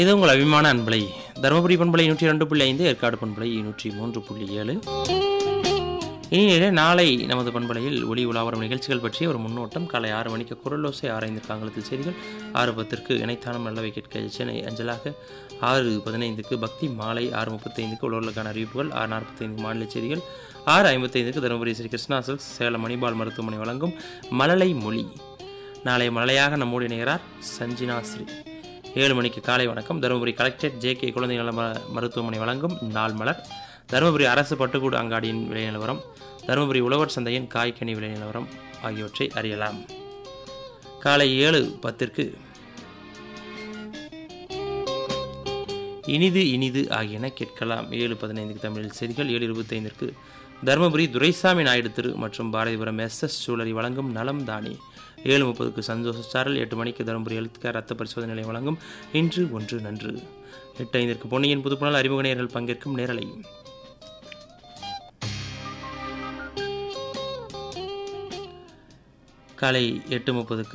இது உங்கள் அபிமான அன்பலை தருமபுரி பண்பலை நூற்றி ரெண்டு புள்ளி ஐந்து ஏற்காடு பண்பலை நூற்றி மூன்று புள்ளி ஏழு இனியிலே நாளை நமது பண்பலையில் ஒளி உலாவரம் நிகழ்ச்சிகள் பற்றிய ஒரு முன்னோட்டம் காலை ஆறு மணிக்கு குரலோசை ஆராய்ந்து ஆங்கிலத்தில் செய்திகள் ஆறு பத்திற்கு இணைத்தானம் நல்லவை கேட்க சென்னை அஞ்சலாக ஆறு பதினைந்துக்கு பக்தி மாலை ஆறு முப்பத்தைந்துக்கு உழவர்களுக்கான அறிவிப்புகள் ஆறு நாற்பத்தைந்து மாநில செய்திகள் ஆறு ஐம்பத்தைந்துக்கு தருமபுரி ஸ்ரீ கிருஷ்ணா சில்க்ஸ் சேலம் மணிபால் மருத்துவமனை வழங்கும் மழலை மொழி நாளை மழையாக நம்மோடு இணைகிறார் சஞ்சினா ஸ்ரீ ஏழு மணிக்கு காலை வணக்கம் தருமபுரி கலெக்டரேட் ஜே கே குழந்தை நல ம- மருத்துவமனை வழங்கும் நாள் மலர் தருமபுரி அரசு பட்டுக்கூடு அங்காடியின் விலை நிலவரம் தருமபுரி உழவர் சந்தையின் காய்கனி விலை நிலவரம் ஆகியவற்றை அறியலாம் காலை ஏழு பத்திற்கு இனிது இனிது ஆகியன கேட்கலாம் ஏழு பதினைந்துக்கு தமிழில் செய்திகள் ஏழு இருபத்தைந்திற்கு தருமபுரி துரைசாமி நாயுடு திரு மற்றும் பாரதிபுரம் எஸ் எஸ் சூழலி வழங்கும் நலம் தானே ஏழு முப்பதுக்கு சந்தோஷ சாரல் எட்டு மணிக்கு தருமபுரி எழுத்துக்கார் ரத்த பரிசோதனை நிலையம் வழங்கும் இன்று ஒன்று நன்று எட்டு ஐந்திற்கு பொன்னியின் புதுப்புணல் அறிமுக நேயர்கள் பங்கேற்கும் நேரலை காலை எட்டு முப்பதுக்கு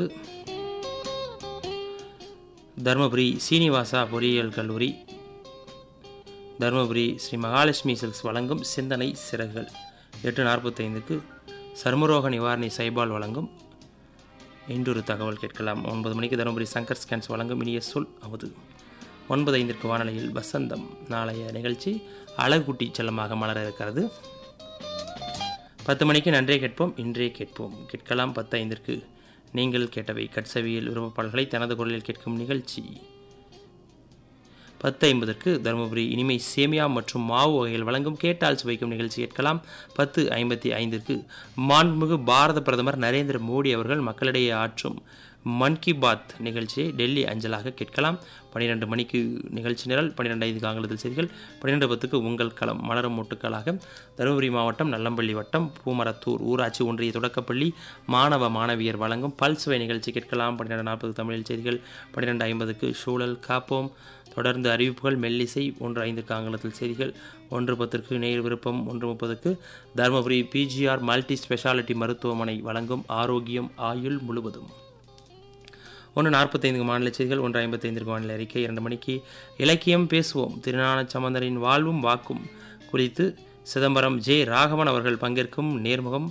தருமபுரி சீனிவாசா பொறியியல் கல்லூரி தருமபுரி ஸ்ரீ மகாலட்சுமி சில்க்ஸ் வழங்கும் சிந்தனை சிறகுகள் எட்டு நாற்பத்தைந்துக்கு சர்மரோக நிவாரணி சைபால் வழங்கும் இன்றொரு தகவல் கேட்கலாம் ஒன்பது மணிக்கு தருமபுரி சங்கர் ஸ்கேன்ஸ் வழங்கும் இனிய சொல் அமுது ஒன்பது ஐந்திற்கு வானொலியில் வசந்தம் நாளைய நிகழ்ச்சி அழகுட்டி செல்லமாக மலர இருக்கிறது பத்து மணிக்கு நன்றே கேட்போம் இன்றே கேட்போம் கேட்கலாம் பத்து ஐந்திற்கு நீங்கள் கேட்டவை கட்சவியில் விருப்பப்பாடல்களை தனது குரலில் கேட்கும் நிகழ்ச்சி பத்து ஐம்பதற்கு தருமபுரி இனிமை சேமியா மற்றும் மாவு வகைகள் வழங்கும் கேட்டால் சுவைக்கும் நிகழ்ச்சி கேட்கலாம் பத்து ஐம்பத்தி ஐந்திற்கு மாண்புமிகு பாரத பிரதமர் நரேந்திர மோடி அவர்கள் மக்களிடையே ஆற்றும் மன் கி பாத் நிகழ்ச்சியை டெல்லி அஞ்சலாக கேட்கலாம் பன்னிரெண்டு மணிக்கு நிகழ்ச்சி நிரல் பன்னிரெண்டு ஐந்துக்கு ஆங்கிலத்தில் செய்திகள் பன்னிரெண்டு பத்துக்கு உங்கள் களம் மலரும் மொட்டுக்களாக தருமபுரி மாவட்டம் நல்லம்பள்ளி வட்டம் பூமரத்தூர் ஊராட்சி ஒன்றிய தொடக்கப்பள்ளி மாணவ மாணவியர் வழங்கும் பல்சுவை நிகழ்ச்சி கேட்கலாம் பன்னிரெண்டு நாற்பது தமிழில் செய்திகள் பன்னிரெண்டு ஐம்பதுக்கு சூழல் காப்போம் தொடர்ந்து அறிவிப்புகள் மெல்லிசை ஒன்று ஐந்துக்கு ஆங்கிலத்தில் செய்திகள் ஒன்று பத்திற்கு நேர் விருப்பம் ஒன்று முப்பதுக்கு தருமபுரி பிஜிஆர் மல்டி ஸ்பெஷாலிட்டி மருத்துவமனை வழங்கும் ஆரோக்கியம் ஆயுள் முழுவதும் ஒன்று நாற்பத்தைந்துக்கு மாநில செய்திகள் ஒன்று ஐம்பத்தைந்திற்கு மாநில அறிக்கை இரண்டு மணிக்கு இலக்கியம் பேசுவோம் திருஞான சம்பந்தரின் வாழ்வும் வாக்கும் குறித்து சிதம்பரம் ஜே ராகவன் அவர்கள் பங்கேற்கும் நேர்முகம்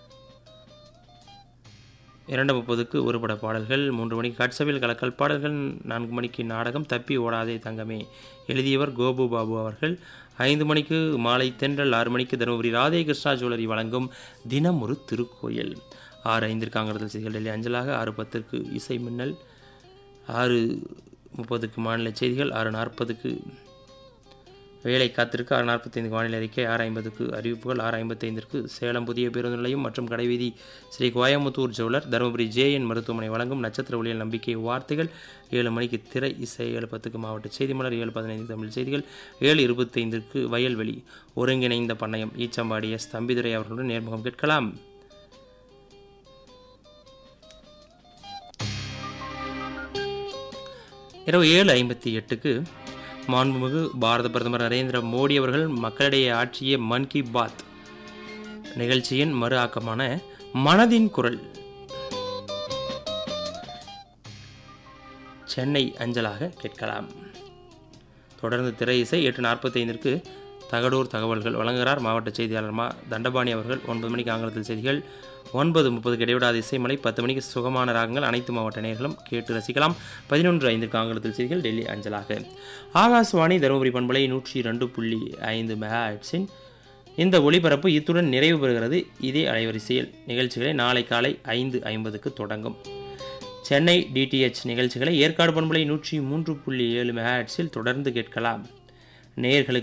இரண்டு முப்பதுக்கு ஒருபட பாடல்கள் மூன்று மணிக்கு கட்சவில் கலக்கல் பாடல்கள் நான்கு மணிக்கு நாடகம் தப்பி ஓடாதே தங்கமே எழுதியவர் கோபு பாபு அவர்கள் ஐந்து மணிக்கு மாலை தென்றல் ஆறு மணிக்கு தருமபுரி ராதே கிருஷ்ணா ஜுவல்லரி வழங்கும் தினம் ஒரு திருக்கோயில் ஆறு ஐந்திற்கு ஆங்கிலத்தில் செய்திகள் டெல்லி அஞ்சலாக ஆறு பத்திற்கு இசை மின்னல் ஆறு முப்பதுக்கு மாநில செய்திகள் ஆறு நாற்பதுக்கு வேலை காத்திருக்கு ஆறு நாற்பத்தைந்து வானிலை அறிக்கை ஆறு ஐம்பதுக்கு அறிவிப்புகள் ஆறு ஐம்பத்தைந்திற்கு சேலம் புதிய பேருந்து நிலையம் மற்றும் கடைவீதி ஸ்ரீ கோயம்புத்தூர் ஜுவலர் தருமபுரி ஜேஎன் மருத்துவமனை வழங்கும் நட்சத்திர ஒளியல் நம்பிக்கை வார்த்தைகள் ஏழு மணிக்கு திரை இசை ஏழு பத்துக்கு மாவட்ட செய்தி மலர் ஏழு பதினைந்து தமிழ் செய்திகள் ஏழு இருபத்தைந்திற்கு வயல்வெளி ஒருங்கிணைந்த பண்ணையம் ஈச்சம்பாடி எஸ் தம்பிதுரை அவர்களுடன் நேர்முகம் கேட்கலாம் இரவு ஏழு ஐம்பத்தி எட்டுக்கு மாண்புமிகு பாரத பிரதமர் நரேந்திர மோடி அவர்கள் மக்களிடையே ஆற்றிய மன் கி பாத் நிகழ்ச்சியின் மறு ஆக்கமான மனதின் குரல் சென்னை அஞ்சலாக கேட்கலாம் தொடர்ந்து திரை இசை எட்டு நாற்பத்தைந்திற்கு தகடூர் தகவல்கள் வழங்குகிறார் மாவட்ட செய்தியாளர் மா தண்டபாணி அவர்கள் ஒன்பது மணிக்கு ஆங்கிலத்தில் செய்திகள் ஒன்பது முப்பதுக்கு இடைவிடாத இசைமலை பத்து மணிக்கு சுகமான ராகங்கள் அனைத்து மாவட்ட நேயர்களும் கேட்டு ரசிக்கலாம் பதினொன்று ஐந்துக்கு ஆங்கிலத்தில் செய்திகள் டெல்லி அஞ்சலாக ஆகாசவாணி தருமபுரி பண்பலை நூற்றி ரெண்டு புள்ளி ஐந்து மெகா ஹெட்ஸின் இந்த ஒளிபரப்பு இத்துடன் நிறைவு பெறுகிறது இதே அலைவரிசையில் நிகழ்ச்சிகளை நாளை காலை ஐந்து ஐம்பதுக்கு தொடங்கும் சென்னை டிடிஎச் நிகழ்ச்சிகளை ஏற்காடு பண்பலை நூற்றி மூன்று புள்ளி ஏழு மெகா ஹெட்ஸில் தொடர்ந்து கேட்கலாம் நேயர்களுக்கு